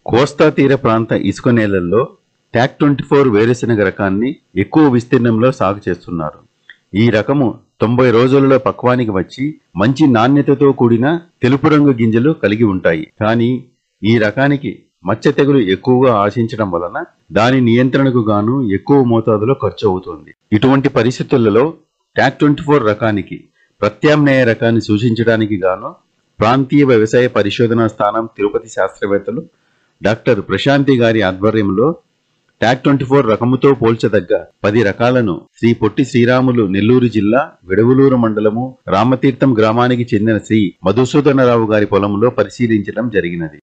కోస్తా తీర ప్రాంత ఇసుక నేలల్లో ట్యాక్ ట్వంటీ ఫోర్ వేరుశెనగ రకాన్ని ఎక్కువ విస్తీర్ణంలో సాగు చేస్తున్నారు ఈ రకము తొంభై రోజులలో పక్వానికి వచ్చి మంచి నాణ్యతతో కూడిన తెలుపు రంగు గింజలు కలిగి ఉంటాయి కానీ ఈ రకానికి మచ్చ తెగులు ఎక్కువగా ఆశించడం వలన దాని నియంత్రణకు గాను ఎక్కువ మోతాదులో ఖర్చు అవుతుంది ఇటువంటి పరిస్థితులలో ట్యాక్ ట్వంటీ ఫోర్ రకానికి ప్రత్యామ్నాయ రకాన్ని సూచించడానికి గాను ప్రాంతీయ వ్యవసాయ పరిశోధనా స్థానం తిరుపతి శాస్త్రవేత్తలు డాక్టర్ ప్రశాంతి గారి ఆధ్వర్యంలో ట్యాక్ ట్వంటీ ఫోర్ రకముతో పోల్చదగ్గ పది రకాలను శ్రీ పొట్టి శ్రీరాములు నెల్లూరు జిల్లా విడవలూరు మండలము రామతీర్థం గ్రామానికి చెందిన శ్రీ మధుసూదనరావు గారి పొలంలో పరిశీలించడం జరిగినది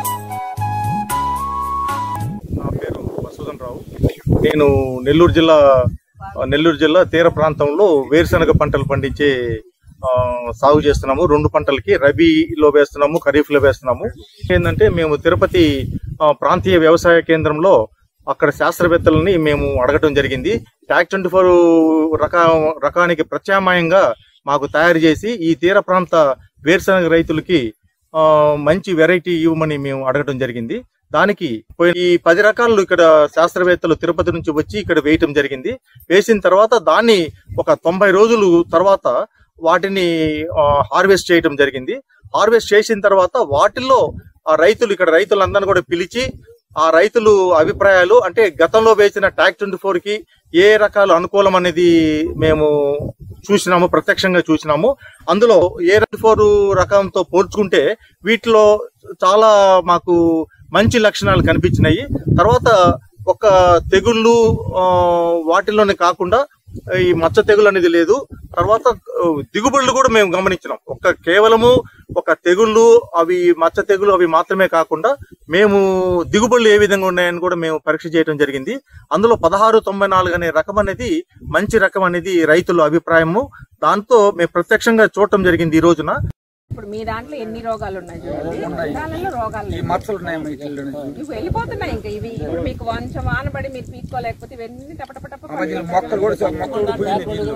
నా పేరు మసూదన్ రావు నేను నెల్లూరు జిల్లా నెల్లూరు జిల్లా తీర ప్రాంతంలో వేరుశనగ పంటలు పండించే ఆ, సాగు చేస్తున్నాము రెండు పంటలకి రబీలో వేస్తున్నాము ఖరీఫ్లో వేస్తున్నాము ఏంటంటే మేము తిరుపతి ఆ, ప్రాంతీయ వ్యవసాయ కేంద్రంలో అక్కడ శాస్త్రవేత్తలని మేము అడగటం జరిగింది ట్యాక్ ట్వంటీ ఫోర్ రకా రకానికి ప్రత్యామ్నాయంగా మాకు తయారు చేసి ఈ తీర ప్రాంత వేరుశనగ రైతులకి ఆ, మంచి వెరైటీ ఇవ్వమని మేము అడగటం జరిగింది దానికి పోయి- ఈ పది రకాలు ఇక్కడ శాస్త్రవేత్తలు తిరుపతి నుంచి వచ్చి ఇక్కడ వేయటం జరిగింది వేసిన తర్వాత దాన్ని ఒక తొంభై రోజులు తర్వాత వాటిని హార్వెస్ట్ చేయటం జరిగింది హార్వెస్ట్ చేసిన తర్వాత వాటిల్లో ఆ రైతులు ఇక్కడ రైతులందరినీ కూడా పిలిచి ఆ రైతులు అభిప్రాయాలు అంటే గతంలో వేసిన ట్యాక్ ట్వంటీ ఫోర్ కి ఏ రకాలు అనుకూలం అనేది మేము చూసినాము ప్రత్యక్షంగా చూసినాము అందులో ఏ ట్వంటీ ఫోర్ రకంతో పోల్చుకుంటే వీటిలో చాలా మాకు మంచి లక్షణాలు కనిపించినాయి తర్వాత ఒక తెగుళ్ళు ఆ, వాటిల్లోనే కాకుండా ఈ మచ్చ తెగులు అనేది లేదు తర్వాత ఆ, దిగుబడులు కూడా మేము గమనించినాం ఒక కేవలము ఒక తెగుళ్ళు అవి మచ్చ తెగులు అవి మాత్రమే కాకుండా మేము దిగుబడులు ఏ విధంగా ఉన్నాయని కూడా మేము పరీక్ష చేయడం జరిగింది అందులో పదహారు తొంభై నాలుగు అనే రకం అనేది మంచి రకం అనేది రైతుల అభిప్రాయము దాంతో మేము ప్రత్యక్షంగా చూడటం జరిగింది ఈ రోజున ఇప్పుడు మీ దాంట్లో ఎన్ని రోగాలు ఉన్నాయి చూడండి దానిలో రోగాలు లేవు. మచ్చలు ఉన్నాయి వీటిల్లో ఇవి వెళ్ళిపోతున్నాయి ఇంకా ఇవి ఇప్పుడు మీకు కొంచెం వానబడి మీరు పీక్కోలేకపోతే ఇవన్నీ టపటపటప మధ్యలో మొక్కలు కూడా చాలా మొక్కలు కూడా పోయినాయి దీంట్లో.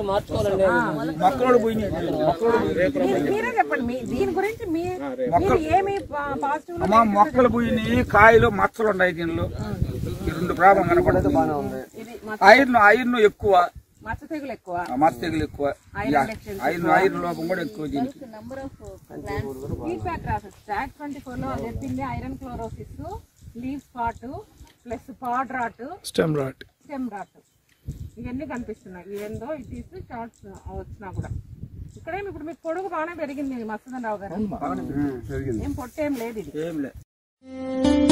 మొక్కలు కూడా పోయినాయి దీంట్లో. మొక్కలు కూడా పోయినాయి. మీరే చెప్పండి మీ దీని గురించి మీ మీరు ఏమి పాజిటివ్ అమ్మా మొక్కలు పోయినాయి కాయలు మచ్చలు ఉన్నాయి దీనిలో ఈ రెండు ప్రాబ్లం కనపడుతుంది ఇది ఐరన్ ఐరన్ ఎక్కువ మచ్చ తెగులు ఎక్కువ ఆ మచ్చ తెగులు ఎక్కువ Iron deficiency ఐరన్ ఐరన్ లోపం కూడా ఎక్కువ దీనికి నెంబర్ ఆఫ్ ఫీడ్బ్యాక్ రాసెస్ ట్యాక్ ట్వంటీ ఫోర్ లో చెప్పింది iron chlorosis leaf spot plus pod rot stem rot stem rot ఇవన్నీ కనిపిస్తున్నాయి ఇవేందో ఇట్ ఈస్ షార్ట్స్ వచ్చినా కూడా ఇక్కడేమి ఇప్పుడు మీకు పొడుగు బాగానే పెరిగింది మత్స్యధన్ రావు గారు ఏం పొట్టేం లేదు ఇది ఏం లేదు